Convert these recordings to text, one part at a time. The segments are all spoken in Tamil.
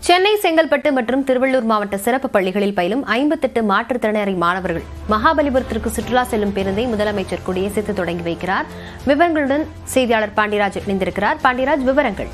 சென்னை செங்கல்பட்டு மற்றும் திருவள்ளூர் மாவட்ட சிறப்பு பள்ளிகளில் பயிலும் ஐம்பத்தெட்டு மாற்றுத்திறனாளி மாணவர்கள் மகாபலிபுரத்திற்கு சுற்றுலா செல்லும் பேருந்தை முதலமைச்சர் கொடியசைத்து தொடங்கி வைக்கிறார் விவரங்களுடன் செய்தியாளர் பாண்டியராஜ் இணைந்திருக்கிறார் பாண்டியராஜ் விவரங்கள்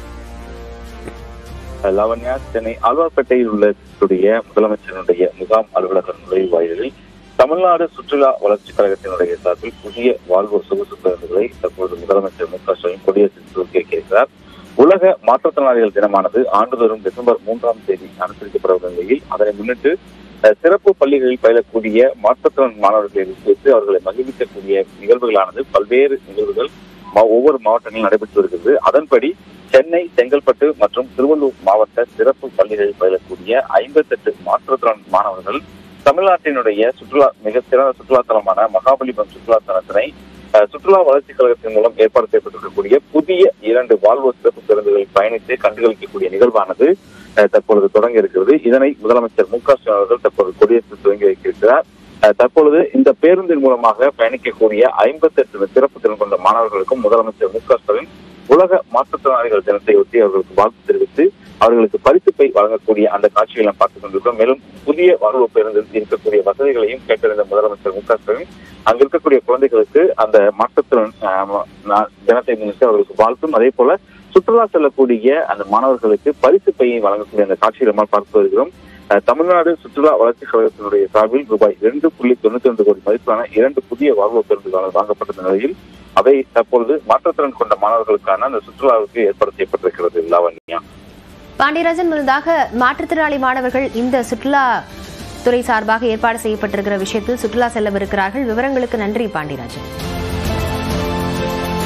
லவண்யா சென்னை ஆழ்வார்பேட்டையில் உள்ள கூடிய முதலமைச்சருடைய முகாம் அலுவலக நுழைவாயிலில் தமிழ்நாடு சுற்றுலா வளர்ச்சிக் கழகத்தினுடைய சார்பில் புதிய வாழ்வு சொகுசு பேருந்துகளை தற்போது முதலமைச்சர் மு க ஸ்டாலின் கொடியரசு துவக்கி வைக்கிறார் உலக மாற்றுத்திறனாளிகள் தினமானது ஆண்டுதோறும் டிசம்பர் மூன்றாம் தேதி அனுசரிக்கப்பட நிலையில் அதனை முன்னிட்டு அஹ், சிறப்பு பள்ளிகளில் பயிலக்கூடிய மாற்றுத்திறன் மாணவர்களை வைத்து அவர்களை மகிழ்விக்கக்கூடிய நிகழ்வுகளானது பல்வேறு நிகழ்வுகள் மா- ஒவ்வொரு மாவட்டங்களிலும் நடைபெற்று வருகிறது அதன்படி சென்னை செங்கல்பட்டு மற்றும் திருவள்ளூர் மாவட்ட சிறப்பு பள்ளிகளில் பயிலக்கூடிய ஐம்பத்தெட்டு மாற்றுத்திறன் மாணவர்கள் தமிழ்நாட்டினுடைய சுற்றுலா மிக சிறந்த சுற்றுலா தலமான மகாபலிபுரம் சுற்றுலா தலத்தினை அஹ், சுற்றுலா வளர்ச்சிக் கழகத்தின் மூலம் ஏற்பாடு செய்யப்பட்டிருக்கக்கூடிய புதிய இரண்டு வால்வோ சிறப்பு பேருந்துகளில் பயணித்து கண்டுகளிக்கக்கூடிய நிகழ்வானது அஹ், தற்பொழுது தொடங்கி இருக்கிறது இதனை முதலமைச்சர் மு க ஸ்டாலின் அவர்கள் தற்போது கொடியரசு துவங்கி வைத்திருக்கிறார் அஹ், தற்பொழுது இந்த பேருந்தின் மூலமாக பயணிக்கக்கூடிய ஐம்பத்தெட்டு சிறப்பு திறன் கொண்ட மாணவர்களுக்கும் முதலமைச்சர் மு க ஸ்டாலின் உலக மாற்றுத்திறனாளிகள் தினத்தையொட்டி அவர்களுக்கு வாழ்த்து தெரிவித்து அவர்களுக்கு பரிசுப்பை வழங்கக்கூடிய அந்த காட்சிகளை நாம் பார்த்துக் கொண்டிருக்கிறோம் மேலும் புதிய வாழ்வு பேருந்தில் இருக்கக்கூடிய வசதிகளையும் கேட்டறிந்த முதலமைச்சர் மு க ஸ்டாலின் அங்க இருக்கக்கூடிய குழந்தைகளுக்கு அந்த மாற்றுத்திறன் அஹ், நா- தினத்தை முன்னிட்டு அவர்களுக்கு வாழ்த்தும் அதே போல சுற்றுலா செல்லக்கூடிய அந்த மாணவர்களுக்கு பரிசு பையை வழங்கக்கூடிய அந்த காட்சிகளை நம்மால் பார்த்து வருகிறோம் அஹ், தமிழ்நாடு சுற்றுலா வளர்ச்சிக் கழகத்தினுடைய சார்பில் ரூபாய் இரண்டு புள்ளி தொண்ணூத்தி ரெண்டு கோடி மதிப்பிலான இரண்டு புதிய வாழ்வு பேருந்துகள் வாங்கப்பட்ட நிலையில் அவை தற்பொழுது மாற்றுத்திறன் கொண்ட மாணவர்களுக்கான அந்த சுற்றுலாவுக்கு ஏற்பாடு செய்யப்பட்டிருக்கிறது லாவண்யா பாண்டியராஜன் முன்னதாக மாற்றுத்திறனாளி மாணவர்கள் இந்த சுற்றுலா துறை சார்பாக ஏற்பாடு செய்யப்பட்டிருக்கிற விஷயத்தில் சுற்றுலா செல்லவிருக்கிறார்கள் விவரங்களுக்கு நன்றி பாண்டியராஜன்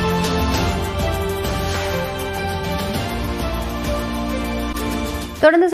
தொடர்ந்து